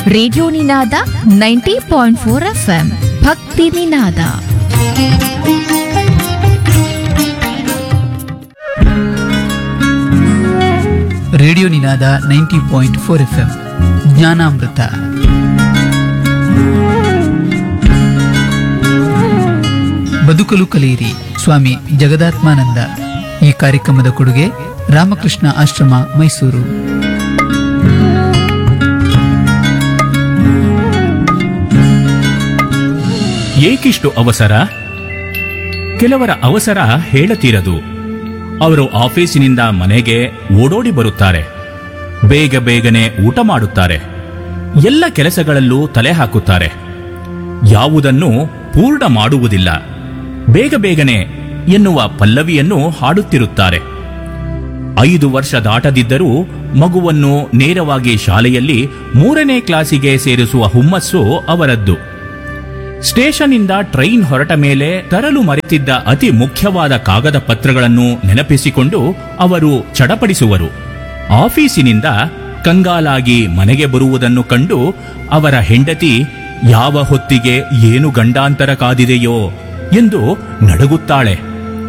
radio Ninada ninety point four FM Bhakti Ninada radio Ninada ninety point four F M ಜ್ಞಾನಾಮೃತ ಬದುಕಲು ಕಲಿಯಿರಿ ಸ್ವಾಮಿ ಜಗದಾತ್ಮಾನಂದ ಈ ಕಾರ್ಯಕ್ರಮದ ಕೊಡುಗೆ ರಾಮಕೃಷ್ಣ ಆಶ್ರಮ ಮೈಸೂರು ಏಕಿಷ್ಟು ಅವಸರ ಕೆಲವರ ಅವಸರ ಹೇಳತೀರದು ಅವರು ಆಫೀಸಿನಿಂದ ಮನೆಗೆ ಓಡೋಡಿ ಬರುತ್ತಾರೆ ಬೇಗ ಬೇಗನೆ ಊಟ ಮಾಡುತ್ತಾರೆ ಎಲ್ಲ ಕೆಲಸಗಳಲ್ಲೂ ತಲೆ ಹಾಕುತ್ತಾರೆ ಯಾವುದನ್ನು ಪೂರ್ಣ ಮಾಡುವುದಿಲ್ಲ ಬೇಗ ಬೇಗನೆ ಎನ್ನುವ ಪಲ್ಲವಿಯನ್ನು ಹಾಡುತ್ತಿರುತ್ತಾರೆ ಐದು ವರ್ಷ ದಾಟದಿದ್ದರೂ ಮಗುವನ್ನು ನೇರವಾಗಿ ಶಾಲೆಯಲ್ಲಿ ಮೂರನೇ ಕ್ಲಾಸಿಗೆ ಸೇರಿಸುವ ಹುಮ್ಮಸ್ಸು ಅವರದ್ದು ಸ್ಟೇಷನ್ನಿಂದ ಟ್ರೈನ್ ಹೊರಟ ಮೇಲೆ ತರಲು ಮರೆತಿದ್ದ ಅತಿ ಮುಖ್ಯವಾದ ಕಾಗದ ಪತ್ರಗಳನ್ನು ನೆನಪಿಸಿಕೊಂಡು ಅವರು ಚಡಪಡಿಸುವರು ಆಫೀಸಿನಿಂದ ಕಂಗಾಲಾಗಿ ಮನೆಗೆ ಬರುವುದನ್ನು ಕಂಡು ಅವರ ಹೆಂಡತಿ ಯಾವ ಹೊತ್ತಿಗೆ ಏನು ಗಂಡಾಂತರ ಕಾದಿದೆಯೋ ಎಂದು ನಡುಗುತ್ತಾಳೆ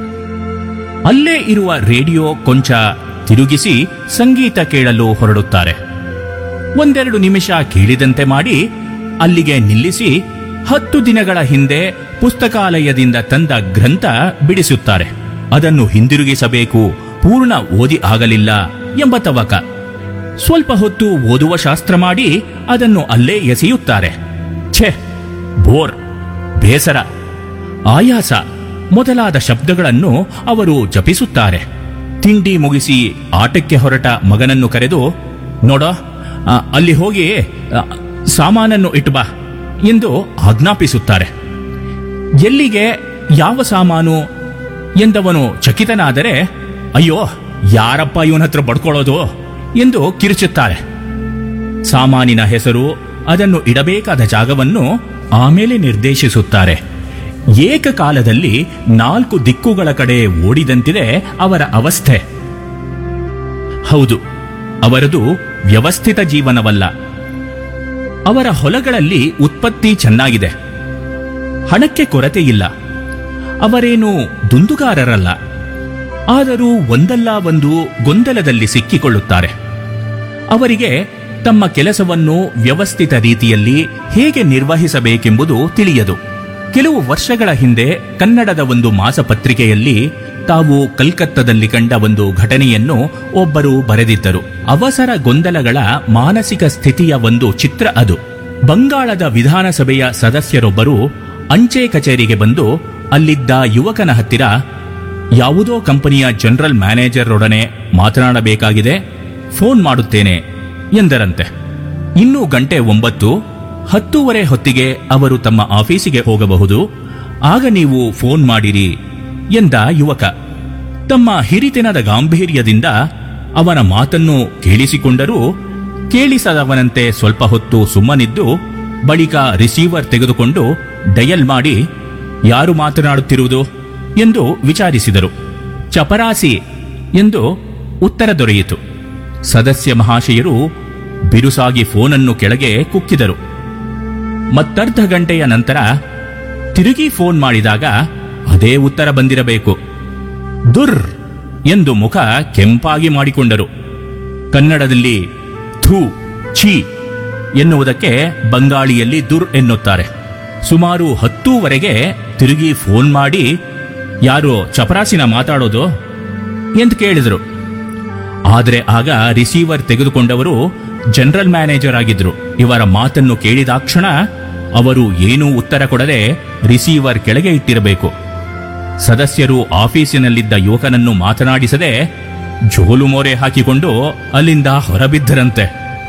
ಅಲ್ಲೇ ಇರುವ ರೇಡಿಯೋ ಕೊಂಚ ತಿರುಗಿಸಿ ಸಂಗೀತ ಕೇಳಲು ಹೊರಡುತ್ತಾರೆ ಒಂದೆರಡು ನಿಮಿಷ ಕೇಳಿದಂತೆ ಮಾಡಿ ಅಲ್ಲಿಗೆ ನಿಲ್ಲಿಸಿ ಹತ್ತು ದಿನಗಳ ಹಿಂದೆ ಪುಸ್ತಕಾಲಯದಿಂದ ತಂದ ಗ್ರಂಥ ಬಿಡಿಸುತ್ತಾರೆ ಅದನ್ನು ಹಿಂದಿರುಗಿಸಬೇಕು ಪೂರ್ಣ ಓದಿ ಆಗಲಿಲ್ಲ ಎಂಬ ತವಕ ಸ್ವಲ್ಪ ಹೊತ್ತು ಓದುವ ಶಾಸ್ತ್ರ ಮಾಡಿ ಅದನ್ನು ಅಲ್ಲೇ ಎಸೆಯುತ್ತಾರೆ ಛೆ ಬೋರ್ ಬೇಸರ ಆಯಾಸ ಮೊದಲಾದ ಶಬ್ದಗಳನ್ನು ಅವರು ಜಪಿಸುತ್ತಾರೆ ತಿಂಡಿ ಮುಗಿಸಿ ಆಟಕ್ಕೆ ಹೊರಟ ಮಗನನ್ನು ಕರೆದು ನೋಡೋ ಆ, ಅಲ್ಲಿ ಹೋಗಿ ಆ, ಸಾಮಾನನ್ನು ಇಟ್ಟು ಬಾ ಎಂದು ಆಜ್ಞಾಪಿಸುತ್ತಾರೆ ಎಲ್ಲಿಗೆ ಯಾವ ಸಾಮಾನು ಎಂದವನು ಚಕಿತನಾದರೆ ಅಯ್ಯೋ ಯಾರಪ್ಪ ಇವನ ಹತ್ರ ಬಡ್ಕೊಳ್ಳೋದು ಎಂದು ಕಿರುಚುತ್ತಾರೆ ಸಾಮಾನಿನ ಹೆಸರು ಅದನ್ನು ಇಡಬೇಕಾದ ಜಾಗವನ್ನು ಆಮೇಲೆ ನಿರ್ದೇಶಿಸುತ್ತಾರೆ ಏಕಕಾಲದಲ್ಲಿ ನಾಲ್ಕು ದಿಕ್ಕುಗಳ ಕಡೆ ಓಡಿದಂತಿದೆ ಅವರ ಅವಸ್ಥೆ ಹೌದು ಅವರದು ವ್ಯವಸ್ಥಿತ ಜೀವನವಲ್ಲ ಅವರ ಹೊಲಗಳಲ್ಲಿ ಉತ್ಪತ್ತಿ ಚೆನ್ನಾಗಿದೆ ಹಣಕ್ಕೆ ಕೊರತೆ ಇಲ್ಲ ಅವರೇನು ದುಂದುಗಾರರಲ್ಲ ಆದರೂ ಒಂದಲ್ಲ ಒಂದು ಗೊಂದಲದಲ್ಲಿ ಸಿಕ್ಕಿಕೊಳ್ಳುತ್ತಾರೆ ಅವರಿಗೆ ತಮ್ಮ ಕೆಲಸವನ್ನು ವ್ಯವಸ್ಥಿತ ರೀತಿಯಲ್ಲಿ ಹೇಗೆ ನಿರ್ವಹಿಸಬೇಕೆಂಬುದು ತಿಳಿಯದು ಕೆಲವು ವರ್ಷಗಳ ಹಿಂದೆ ಕನ್ನಡದ ಒಂದು ಮಾಸಪತ್ರಿಕೆಯಲ್ಲಿ ತಾವು ಕಲ್ಕತ್ತದಲ್ಲಿ ಕಂಡ ಒಂದು ಘಟನೆಯನ್ನು ಒಬ್ಬರು ಬರೆದಿದ್ದರು ಅವಸರ ಗೊಂದಲಗಳ ಮಾನಸಿಕ ಸ್ಥಿತಿಯ ಒಂದು ಚಿತ್ರ ಅದು ಬಂಗಾಳದ ವಿಧಾನಸಭೆಯ ಸದಸ್ಯರೊಬ್ಬರು ಅಂಚೆ ಕಚೇರಿಗೆ ಬಂದು ಅಲ್ಲಿದ್ದ ಯುವಕನ ಹತ್ತಿರ ಯಾವುದೋ ಕಂಪನಿಯ ಜನರಲ್ ಮ್ಯಾನೇಜರ್ರೊಡನೆ ಮಾತನಾಡಬೇಕಾಗಿದೆ ಫೋನ್ ಮಾಡುತ್ತೇನೆ ಎಂದರಂತೆ ಇನ್ನೂ ಗಂಟೆ ಒಂಬತ್ತು ಹತ್ತೂವರೆ ಹೊತ್ತಿಗೆ ಅವರು ತಮ್ಮ ಆಫೀಸಿಗೆ ಹೋಗಬಹುದು ಆಗ ನೀವು ಫೋನ್ ಮಾಡಿರಿ ಎಂದ ಯುವಕ ತಮ್ಮ ಹಿರಿತನದ ಗಾಂಭೀರ್ಯದಿಂದ ಅವನ ಮಾತನ್ನು ಕೇಳಿಸಿಕೊಂಡರೂ ಕೇಳಿಸದವನಂತೆ ಸ್ವಲ್ಪ ಹೊತ್ತು ಸುಮ್ಮನಿದ್ದು ಬಳಿಕ ರಿಸೀವರ್ ತೆಗೆದುಕೊಂಡು ಡಯಲ್ ಮಾಡಿ ಯಾರು ಮಾತನಾಡುತ್ತಿರುವುದು ಎಂದು ವಿಚಾರಿಸಿದರು ಚಪರಾಸಿ ಎಂದು ಉತ್ತರ ದೊರೆಯಿತು ಸದಸ್ಯ ಮಹಾಶಯರು ಬಿರುಸಾಗಿ ಫೋನನ್ನು ಕೆಳಗೆ ಕುಕ್ಕಿದರು ಮತ್ತರ್ಧ ಗಂಟೆಯ ನಂತರ ತಿರುಗಿ ಫೋನ್ ಮಾಡಿದಾಗ ಅದೇ ಉತ್ತರ ಬಂದಿರಬೇಕು ದುರ್ ಎಂದು ಮುಖ ಕೆಂಪಾಗಿ ಮಾಡಿಕೊಂಡರು ಕನ್ನಡದಲ್ಲಿ ಥೂ ಛೀ ಎನ್ನುವುದಕ್ಕೆ ಬಂಗಾಳಿಯಲ್ಲಿ ದುರ್ ಎನ್ನುತ್ತಾರೆ ಸುಮಾರು ಹತ್ತೂವರೆಗೆ ತಿರುಗಿ ಫೋನ್ ಮಾಡಿ ಯಾರು ಚಪರಾಸಿನ ಮಾತಾಡೋದು ಎಂದು ಕೇಳಿದರು ಆದರೆ ಆಗ ರಿಸೀವರ್ ತೆಗೆದುಕೊಂಡವರು ಜನರಲ್ ಮ್ಯಾನೇಜರ್ ಆಗಿದ್ರು ಇವರ ಮಾತನ್ನು ಕೇಳಿದಾಕ್ಷಣ ಅವರು ಏನೂ ಉತ್ತರ ಕೊಡದೆ ರಿಸೀವರ್ ಕೆಳಗೆ ಇಟ್ಟಿರಬೇಕು ಸದಸ್ಯರು ಆಫೀಸಿನಲ್ಲಿದ್ದ ಯುವಕನನ್ನು ಮಾತನಾಡಿಸದೆ ಜೋಲು ಮೋರೆ ಹಾಕಿಕೊಂಡು ಅಲ್ಲಿಂದ ಹೊರಬಿದ್ದರಂತೆ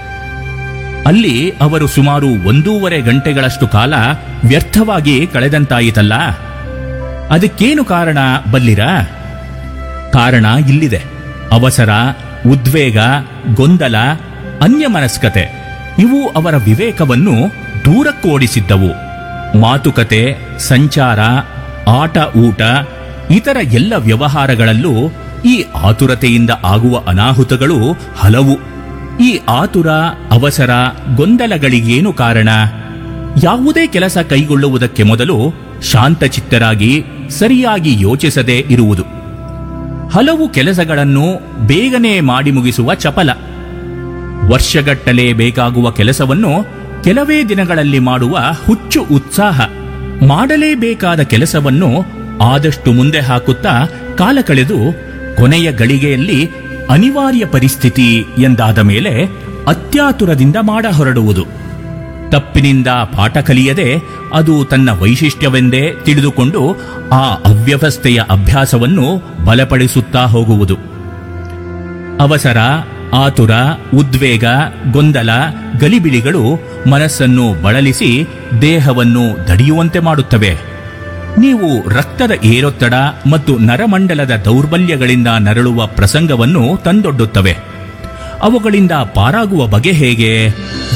ಅಲ್ಲಿ ಅವರು ಸುಮಾರು ಒಂದೂವರೆ ಗಂಟೆಗಳಷ್ಟು ಕಾಲ ವ್ಯರ್ಥವಾಗಿ ಕಳೆದಂತಾಯಿತಲ್ಲ ಅದಕ್ಕೇನು ಕಾರಣ ಬಲ್ಲಿರಾ ಕಾರಣ ಇಲ್ಲಿದೆ ಅವಸರ ಉದ್ವೇಗ ಗೊಂದಲ ಅನ್ಯಮನಸ್ಕತೆ ಇವು ಅವರ ವಿವೇಕವನ್ನು ದೂರಕ್ಕೋಡಿಸಿದ್ದವು ಮಾತುಕತೆ ಸಂಚಾರ ಆಟ ಊಟ ಇತರ ಎಲ್ಲ ವ್ಯವಹಾರಗಳಲ್ಲೂ ಈ ಆತುರತೆಯಿಂದ ಆಗುವ ಅನಾಹುತಗಳು ಹಲವು ಈ ಆತುರ ಅವಸರ ಗೊಂದಲಗಳಿಗೇನು ಕಾರಣ ಯಾವುದೇ ಕೆಲಸ ಕೈಗೊಳ್ಳುವುದಕ್ಕೆ ಮೊದಲು ಶಾಂತಚಿತ್ತರಾಗಿ ಸರಿಯಾಗಿ ಯೋಚಿಸದೇ ಇರುವುದು ಹಲವು ಕೆಲಸಗಳನ್ನು ಬೇಗನೆ ಮಾಡಿ ಮುಗಿಸುವ ಚಪಲ ವರ್ಷಗಟ್ಟಲೆ ಬೇಕಾಗುವ ಕೆಲಸವನ್ನು ಕೆಲವೇ ದಿನಗಳಲ್ಲಿ ಮಾಡುವ ಹುಚ್ಚು ಉತ್ಸಾಹ ಮಾಡಲೇಬೇಕಾದ ಕೆಲಸವನ್ನು ಆದಷ್ಟು ಮುಂದೆ ಹಾಕುತ್ತಾ ಕಾಲ ಕಳೆದು ಕೊನೆಯ ಗಳಿಗೆಯಲ್ಲಿ ಅನಿವಾರ್ಯ ಪರಿಸ್ಥಿತಿ ಎಂದಾದ ಮೇಲೆ ಅತ್ಯಾತುರದಿಂದ ಮಾಡ ಹೊರಡುವುದು ತಪ್ಪಿನಿಂದ ಪಾಠ ಕಲಿಯದೆ ಅದು ತನ್ನ ವೈಶಿಷ್ಟ್ಯವೆಂದೇ ತಿಳಿದುಕೊಂಡು ಆ ಅವ್ಯವಸ್ಥೆಯ ಅಭ್ಯಾಸವನ್ನು ಬಲಪಡಿಸುತ್ತಾ ಹೋಗುವುದು ಅವಸರ ಆತುರ ಉದ್ವೇಗ ಗೊಂದಲ ಗಲಿಬಿಲಿಗಳು ಮನಸ್ಸನ್ನು ಬಳಲಿಸಿ ದೇಹವನ್ನು ದಡಿಯುವಂತೆ ಮಾಡುತ್ತವೆ ನೀವು ರಕ್ತದ ಏರೊತ್ತಡ ಮತ್ತು ನರಮಂಡಲದ ದೌರ್ಬಲ್ಯಗಳಿಂದ ನರಳುವ ಪ್ರಸಂಗವನ್ನು ತಂದೊಡ್ಡುತ್ತವೆ ಅವುಗಳಿಂದ ಪಾರಾಗುವ ಬಗೆ ಹೇಗೆ